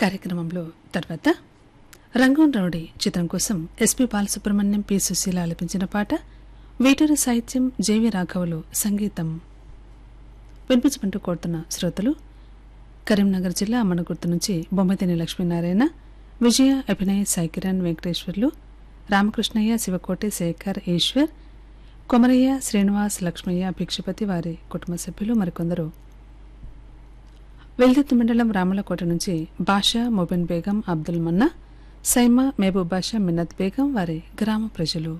కార్యక్రమంలో తర్వాత రంగూన్ రౌడీ చిత్రం కోసం ఎస్పి బాలసుబ్రహ్మణ్యం పి సుశీల ఆలపించిన పాట వేటూరి సాహిత్యం జేవి రాఘవులు సంగీతం వినిపించమంటూ కోరుతున్న శ్రోతలు కరీంనగర్ జిల్లా అమ్మనగుర్తు నుంచి బొమ్మతిని లక్ష్మీనారాయణ విజయ అభినయ్ సాయి కిరణ్ వెంకటేశ్వర్లు రామకృష్ణయ్య శివకోటి శేఖర్ ఈశ్వర్ కొమరయ్య శ్రీనివాస్ లక్ష్మయ్య భిక్షపతి వారి కుటుంబ సభ్యులు మరికొందరు వెల్దుర్తి మండలం రామలకోట నుంచి బాషా మొబిన్ బేగం అబ్దుల్ మన్నా సైమా మహబూబ్ బాషా మిన్నత్ బేగం వారి గ్రామ ప్రజలు